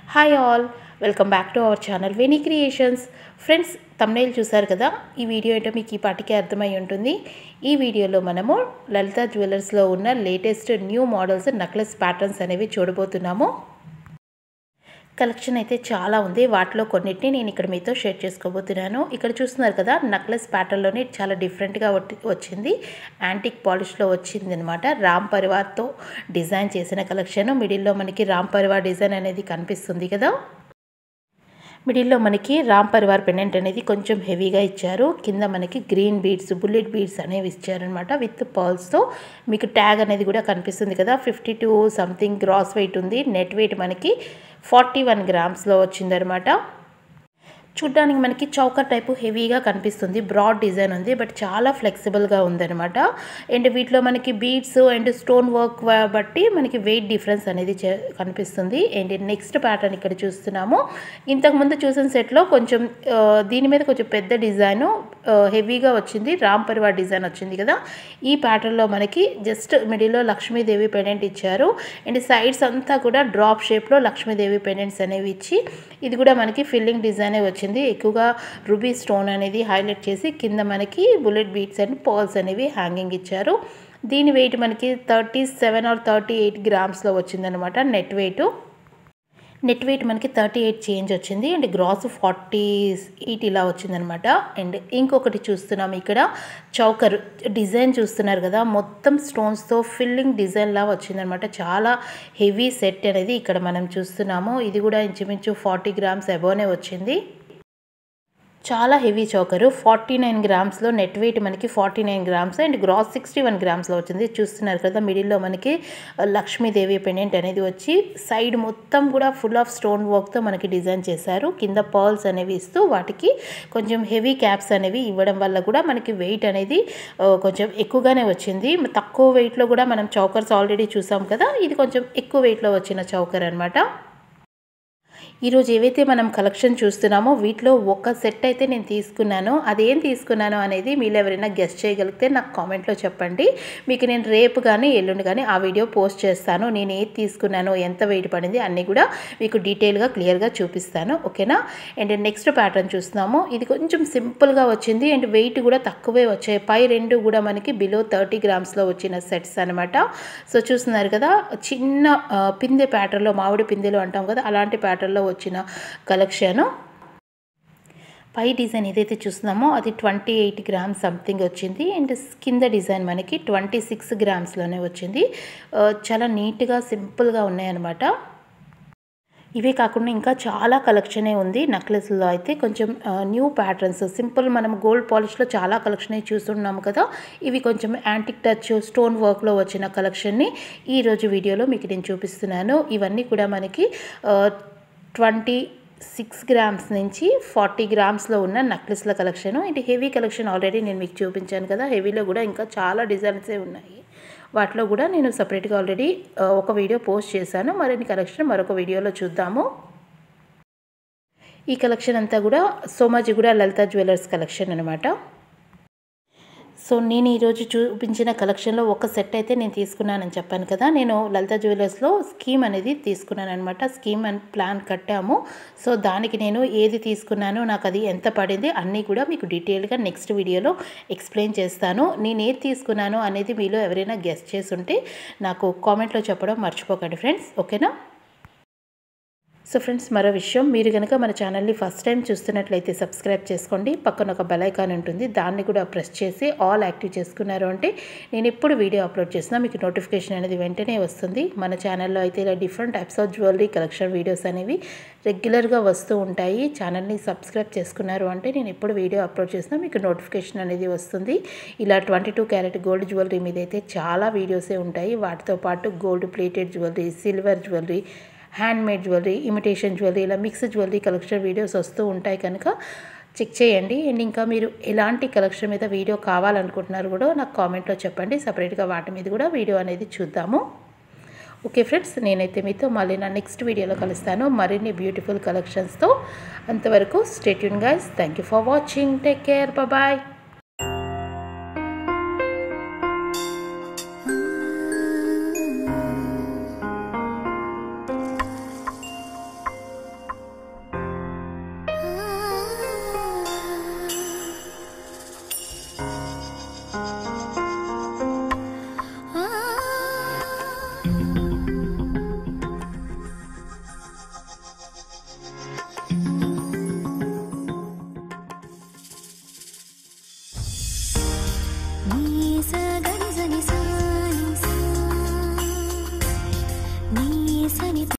hi all welcome back to our channel Veni creations friends thumbnail చూసారు కదా ఈ video ఏంటో మీకు ఈ పాటికే అర్థమై ఉంటుంది ఈ వీడియోలో మనము లలిత జ్యువెలర్స్లో ఉన్న latest new models necklace patterns అనేవి చూడబోతున్నాము కలెక్షన్ అయితే చాలా ఉంది వాటిలో కొన్నిటిని నేను ఇక్కడ మీతో షేర్ చేసుకోబోతున్నాను ఇక్కడ చూస్తున్నారు కదా నక్లెస్ ప్యాటర్న్లోనే చాలా డిఫరెంట్గా వచ్చింది యాంటిక్ పాలిష్లో వచ్చింది అనమాట రామ్ పరివార్తో డిజైన్ చేసిన కలెక్షన్ మిడిల్లో మనకి రామ్ పరివార్ డిజైన్ అనేది కనిపిస్తుంది కదా మిడిల్లో మనకి రామ్ పరివార్ పెండెంట్ అనేది కొంచెం హెవీగా ఇచ్చారు కింద మనకి గ్రీన్ బీడ్స్ బుల్లెట్ బీడ్స్ అనేవి ఇచ్చారనమాట విత్ పర్ల్స్తో మీకు ట్యాగ్ అనేది కూడా కనిపిస్తుంది కదా fifty two something gross weight ఉంది నెట్ వెయిట్ మనకి ఫార్టీ వన్ గ్రామ్స్లో వచ్చిందనమాట చూడ్డానికి మనకి చౌకర్ టైపు హెవీగా కనిపిస్తుంది బ్రాడ్ డిజైన్ ఉంది బట్ చాలా ఫ్లెక్సిబుల్గా ఉందన్నమాట అండ్ వీటిలో మనకి బీడ్స్ అండ్ స్టోన్ వర్క్ బట్టి మనకి వెయిట్ డిఫరెన్స్ అనేది కనిపిస్తుంది అండ్ నెక్స్ట్ ప్యాటర్న్ ఇక్కడ చూస్తున్నాము ఇంతకుముందు చూసిన సెట్లో కొంచెం దీని మీద కొంచెం పెద్ద డిజైన్ హెవీగా వచ్చింది రామ్ పరివార్ డిజైన్ వచ్చింది కదా ఈ ప్యాటర్న్లో మనకి జస్ట్ మిడిల్లో లక్ష్మీదేవి పెండెంట్ ఇచ్చారు అండ్ సైడ్స్ అంతా కూడా డ్రాప్ షేప్లో లక్ష్మీదేవి పెండెంట్స్ అనేవి ఇచ్చి ఇది కూడా మనకి ఫిల్లింగ్ డిజైనే వచ్చింది వచ్చింది ఎక్కువగా రుబీ స్టోన్ అనేది హైలైట్ చేసి కింద మనకి బుల్లెట్ బీట్స్ అండ్ పర్ల్స్ అనేవి హ్యాంగింగ్ ఇచ్చారు దీని వెయిట్ మనకి thirty seven or thirty eight గ్రామ్స్లో వచ్చిందనమాట నెట్ వెయిట్ నెట్ వెయిట్ మనకి థర్టీ ఎయిట్ చేంజ్ వచ్చింది అండ్ గ్రాస్ ఫార్టీ ఎయిట్ ఇలా వచ్చిందనమాట అండ్ ఇంకొకటి చూస్తున్నాం ఇక్కడ చౌకర్ డిజైన్ చూస్తున్నారు కదా మొత్తం స్టోన్స్తో ఫిల్లింగ్ డిజైన్ లా వచ్చిందనమాట చాలా హెవీ సెట్ అనేది ఇక్కడ మనం చూస్తున్నాము ఇది కూడా ఇంచుమించు ఫార్టీ గ్రామ్స్ అబోనే వచ్చింది చాలా హెవీ చౌకరు ఫార్టీ నైన్ గ్రామ్స్లో నెట్ వెయిట్ మనకి forty nine grams and gross sixty one గ్రామ్స్లో వచ్చింది చూస్తున్నారు కదా మిడిల్లో మనకి లక్ష్మీదేవి పెండెంట్ అనేది వచ్చి సైడ్ మొత్తం కూడా ఫుల్ ఆఫ్ స్టోన్ వర్క్తో మనకి డిజైన్ చేశారు కింద పర్ల్స్ అనేవి ఇస్తూ వాటికి కొంచెం హెవీ క్యాప్స్ అనేవి ఇవ్వడం వల్ల కూడా మనకి వెయిట్ అనేది కొంచెం ఎక్కువగానే వచ్చింది తక్కువ వెయిట్లో కూడా మనం చౌకర్స్ ఆల్రెడీ చూసాం కదా ఇది కొంచెం ఎక్కువ వెయిట్లో వచ్చిన చౌకర్ అనమాట ఈరోజు ఏవైతే మనం కలెక్షన్ చూస్తున్నామో వీటిలో ఒక సెట్ అయితే నేను తీసుకున్నాను అదేం తీసుకున్నాను అనేది మీరు ఎవరైనా గెస్ట్ చేయగలిగితే నాకు కామెంట్లో చెప్పండి మీకు నేను రేపు కానీ ఎల్లుండి కానీ ఆ వీడియో పోస్ట్ చేస్తాను నేను ఏది తీసుకున్నాను ఎంత వెయిట్ పడింది అన్నీ కూడా మీకు డీటెయిల్గా క్లియర్గా చూపిస్తాను ఓకేనా అండ్ నెక్స్ట్ ప్యాటర్న్ చూస్తున్నాము ఇది కొంచెం సింపుల్గా వచ్చింది అండ్ వెయిట్ కూడా తక్కువే వచ్చాయి పై రెండు కూడా మనకి బిలో థర్టీ గ్రామ్స్లో వచ్చిన సెట్స్ అనమాట సో చూస్తున్నారు కదా చిన్న పిందె ప్యాటర్న్లో మామిడి పిందెలు అంటాం కదా అలాంటి ప్యాటర్న్లో వచ్చిన కలెక్షన్ పై డిజైన్ ఏదైతే చూస్తున్నామో అది ట్వంటీ ఎయిట్ గ్రామ్స్ సంథింగ్ వచ్చింది అండ్ కింద డిజైన్ మనకి ట్వంటీ సిక్స్ గ్రామ్స్లోనే వచ్చింది చాలా నీట్గా సింపుల్గా ఉన్నాయన్నమాట ఇవే కాకుండా ఇంకా చాలా కలెక్షనే ఉంది నెక్లెస్లో అయితే కొంచెం న్యూ ప్యాటర్న్స్ సింపుల్ మనం గోల్డ్ పాలిష్లో చాలా కలెక్షన్ చూస్తున్నాము కదా ఇవి కొంచెం యాంటిక్ టచ్ స్టోన్ వర్క్లో వచ్చిన కలెక్షన్ని ఈరోజు వీడియోలో మీకు నేను చూపిస్తున్నాను ఇవన్నీ కూడా మనకి ట్వంటీ సిక్స్ గ్రామ్స్ నుంచి ఫార్టీ గ్రామ్స్లో ఉన్న నెక్లెస్ల కలెక్షన్ ఇది హెవీ కలెక్షన్ ఆల్రెడీ నేను మీకు చూపించాను కదా హెవీలో కూడా ఇంకా చాలా డిజైన్సే ఉన్నాయి వాటిలో కూడా నేను సపరేట్గా ఆల్రెడీ ఒక వీడియో పోస్ట్ చేశాను మరిన్ని కలెక్షన్ మరొక వీడియోలో చూద్దాము ఈ కలెక్షన్ అంతా కూడా సోమాజిగూడ లలిత జ్యువెలర్స్ కలెక్షన్ అనమాట సో నేను ఈరోజు చూపించిన కలెక్షన్లో ఒక సెట్ అయితే నేను తీసుకున్నానని చెప్పాను కదా నేను లలిత జ్యువెలర్స్లో స్కీమ్ అనేది తీసుకున్నాను అనమాట స్కీమ్ అండ్ ప్లాన్ కట్టాము సో దానికి నేను ఏది తీసుకున్నానో నాకు అది ఎంత పడింది అన్నీ కూడా మీకు డీటెయిల్గా నెక్స్ట్ వీడియోలో ఎక్స్ప్లెయిన్ చేస్తాను నేను ఏది తీసుకున్నాను అనేది మీలో ఎవరైనా గెస్ట్ చేసి ఉంటే నాకు కామెంట్లో చెప్పడం మర్చిపోకండి ఫ్రెండ్స్ ఓకేనా సో ఫ్రెండ్స్ మరో విషయం మీరు కనుక మన ఛానల్ని ఫస్ట్ టైం చూస్తున్నట్లయితే సబ్స్క్రైబ్ చేసుకోండి పక్కన ఒక బెల్ ఐకాన్ ఉంటుంది దాన్ని కూడా ప్రెస్ చేసి ఆల్ యాక్టివ్ చేసుకున్నారు అంటే నేను ఎప్పుడు వీడియో అప్లోడ్ చేసినా మీకు నోటిఫికేషన్ అనేది వెంటనే వస్తుంది మన ఛానల్లో అయితే ఇలా different types of jewellery collection videos అనేవి రెగ్యులర్గా వస్తూ ఉంటాయి ఛానల్ని సబ్స్క్రైబ్ చేసుకున్నారు అంటే నేను ఎప్పుడు వీడియో అప్లోడ్ చేసినా మీకు నోటిఫికేషన్ అనేది వస్తుంది ఇలా twenty two carat gold jewellery మీద అయితే చాలా వీడియోసే ఉంటాయి వాటితో పాటు gold plated jewellery silver jewellery handmade jewellery imitation jewellery ఇలా మిక్స్డ్ జ్యువెలరీ కలెక్షన్ వీడియోస్ వస్తూ ఉంటాయి కనుక చెక్ చేయండి అండ్ ఇంకా మీరు ఎలాంటి కలెక్షన్ మీద వీడియో కావాలనుకుంటున్నారు కూడా నాకు కామెంట్లో చెప్పండి సపరేట్గా వాటి మీద కూడా వీడియో అనేది చూద్దాము ఓకే ఫ్రెండ్స్ నేనైతే మీతో మళ్ళీ నా నెక్స్ట్ వీడియోలో కలుస్తాను మరిన్ని బ్యూటిఫుల్ కలెక్షన్స్తో అంతవరకు stay tune guys thank you for watching take care bye